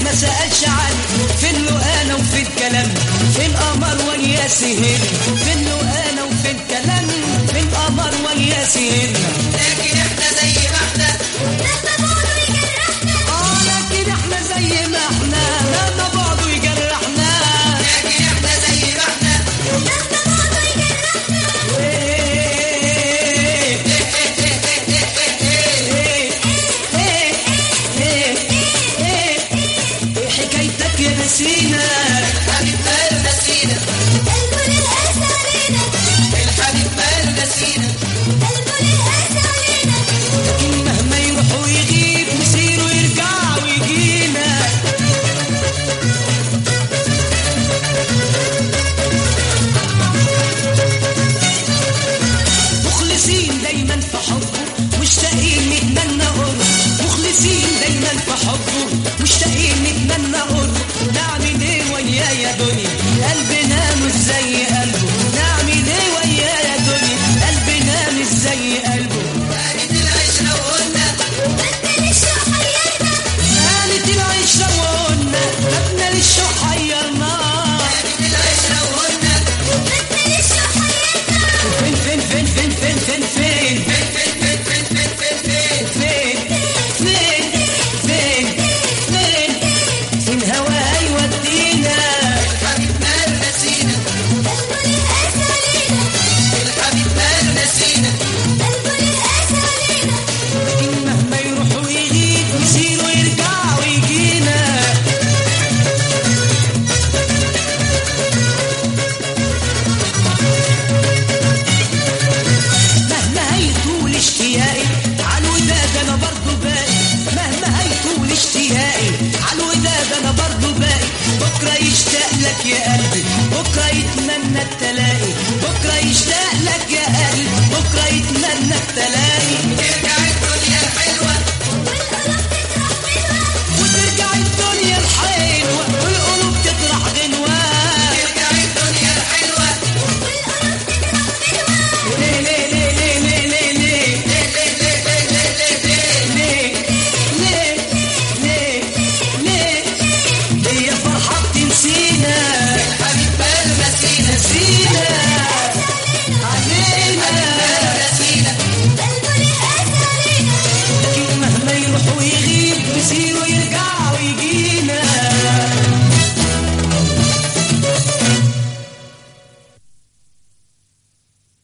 ما سألش عني فين له انا وفين كلامي فين قمر ويا سهر فين له انا وفين كلامي فين قمر ويا سهر لكن احنا زي ما احنا مهما بعده يجرحنا اه لكن احنا زي ما احنا مهما بعده يجرحنا لكن احنا زي ما احنا مهما بعده يجرحنا ايه حكايتك يا نسينا الحبيب ماله نسينا قلبه للقاس علينا الحبيب ماله نسينا قلبه للقاس علينا لكن مهما يروح ويغيب مسيره يرجع ويجينا مخلصين دايما في حبه مشتاقين نتمنى قربه مخلصين دايما في حبه مشتاقين نتمنى قربه نعمل ايه وياه يا دنيا قلبنا مش زي قلبه نعمل ايه وياه يا دنيا قلبنا مش زي قلبه كانت العشرة وقلنا بدل الشوق حيرنا كانت العشرة وقلنا خدنا للشوق حيرنا كانت العشرة وقلنا بدل الشوق حيرنا فين فين فين فين فين فين فين فين فين فين فين فين فين فين فين فين فين فين فين هوا يودينا الحبيب ماله نسينا قلبه للقاس علينا الحبيب ماله نسينا قلبه للقاس علينا لكن مهما يروح ويغيب مسيره يرجع ويجينا مهما هيطول اشتياقي عالوداد انا برضو باقي مهما هيطول اشتياقي عالوداد انا برضو باقي بكره يشتاق لك يا قلبي بكره يتمنى التلاقي بكره يشتاق لك يا قلبي بكره يتمنى التلاقي